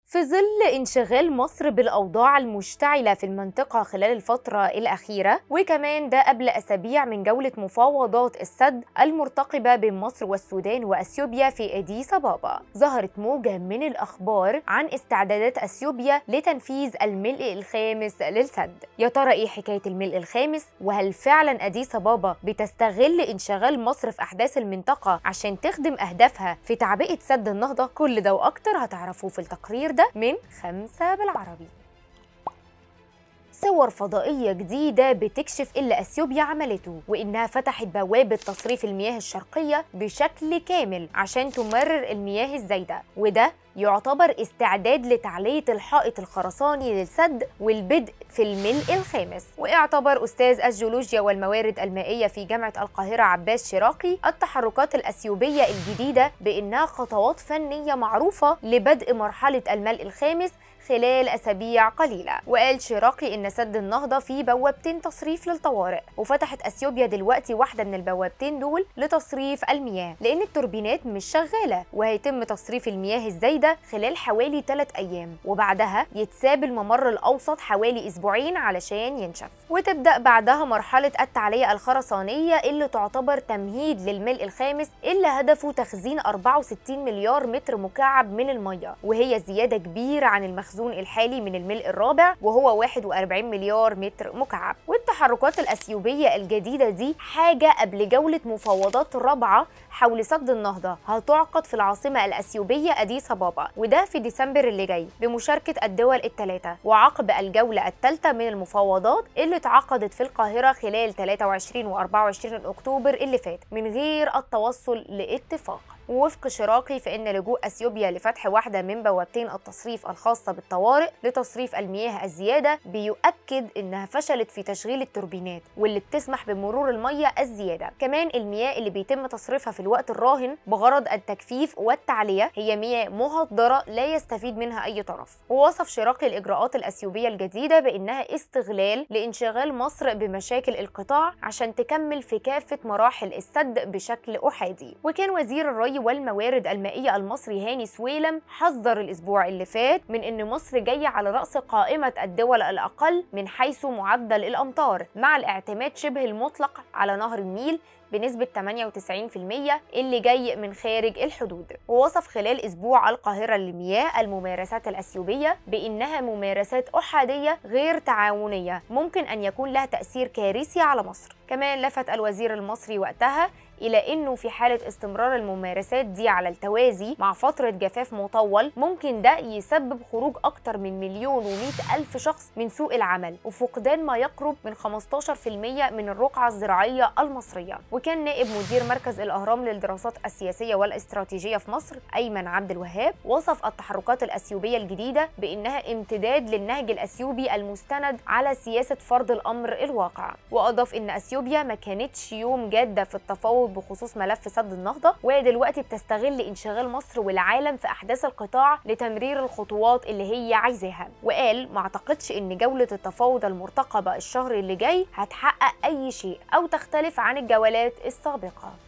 في ظل انشغال مصر بالأوضاع المشتعلة في المنطقة خلال الفترة الأخيرة وكمان ده قبل أسابيع من جولة مفاوضات السد المرتقبة بين مصر والسودان وأثيوبيا في أديس أبابا ظهرت موجة من الأخبار عن استعدادات أثيوبيا لتنفيذ الملء الخامس للسد يا ترى إيه حكاية الملء الخامس وهل فعلا أديس أبابا بتستغل انشغال مصر في أحداث المنطقة عشان تخدم أهدافها في تعبئة سد النهضة كل ده وأكتر هتعرفوه في التقرير ده من خمسة بالعربي صور فضائية جديدة بتكشف اللي أثيوبيا عملته وإنها فتحت بوابة تصريف المياه الشرقية بشكل كامل عشان تمرر المياه الزايدة وده يعتبر استعداد لتعلية الحائط الخرساني للسد والبدء في الملء الخامس واعتبر أستاذ الجيولوجيا والموارد المائية في جامعة القاهرة عباس شراقي التحركات الأثيوبية الجديدة بإنها خطوات فنية معروفة لبدء مرحلة الملء الخامس خلال أسابيع قليلة وقال شراقي إن سد النهضة فيه بوابتين تصريف للطوارئ وفتحت أثيوبيا دلوقتي واحدة من البوابتين دول لتصريف المياه لأن التوربينات مش شغالة وهيتم تصريف المياه الزايدة خلال حوالي 3 أيام وبعدها يتساب الممر الأوسط حوالي أسبوعين علشان ينشف وتبدأ بعدها مرحلة التعلية الخرسانية اللي تعتبر تمهيد للملء الخامس اللي هدفه تخزين 64 مليار متر مكعب من المية وهي زيادة كبيرة عن المخزون المخزون الحالي من الملء الرابع وهو 41 مليار متر مكعب والتحركات الأثيوبية الجديدة دي حاجة قبل جولة مفاوضات رابعة حول سد النهضة هتعقد في العاصمة الأثيوبية أديس أبابا وده في ديسمبر اللي جاي بمشاركة الدول الثلاثة وعقب الجولة الثالثة من المفاوضات اللي اتعقدت في القاهرة خلال 23 و 24 أكتوبر اللي فات من غير التوصل لاتفاق ووفق شراقي فإن لجوء أثيوبيا لفتح واحدة من بوابتين التصريف الخاصة بالطوارئ لتصريف المياه الزيادة بيؤكد إنها فشلت في تشغيل التوربينات واللي بتسمح بمرور المية الزيادة كمان المياه اللي بيتم تصريفها في الوقت الراهن بغرض التجفيف والتعلية هي مياه مهدرة لا يستفيد منها أي طرف ووصف شراقي الإجراءات الأثيوبية الجديدة بإنها استغلال لانشغال مصر بمشاكل القطاع عشان تكمل في كافة مراحل السد بشكل أحادي وكان وزير الري والموارد المائية المصري هاني سويلم حذر الأسبوع اللي فات من إن مصر جاية على رأس قائمة الدول الأقل من حيث معدل الأمطار مع الاعتماد شبه المطلق على نهر النيل بنسبة 98% اللي جاي من خارج الحدود ووصف خلال أسبوع القاهرة للمياه الممارسات الأثيوبية بإنها ممارسات أحادية غير تعاونية ممكن أن يكون لها تأثير كارثي على مصر كمان لفت الوزير المصري وقتها إلى أنه في حالة استمرار الممارسات دي على التوازي مع فترة جفاف مطول ممكن ده يسبب خروج أكتر من مليون ومئة ألف شخص من سوق العمل وفقدان ما يقرب من 15% من الرقعة الزراعية المصرية وكان نائب مدير مركز الأهرام للدراسات السياسية والاستراتيجية في مصر أيمن عبد الوهاب وصف التحركات الأثيوبية الجديدة بأنها امتداد للنهج الأثيوبي المستند على سياسة فرض الأمر الواقع وأضاف أن أثيوبيا ما كانتش يوم جادة في التفاوض بخصوص ملف سد النهضة وهي دلوقتي بتستغل انشغال مصر والعالم في أحداث القطاع لتمرير الخطوات اللي هي عايزاها وقال ما اعتقدش ان جولة التفاوض المرتقبة الشهر اللي جاي هتحقق أي شيء أو تختلف عن الجولات السابقة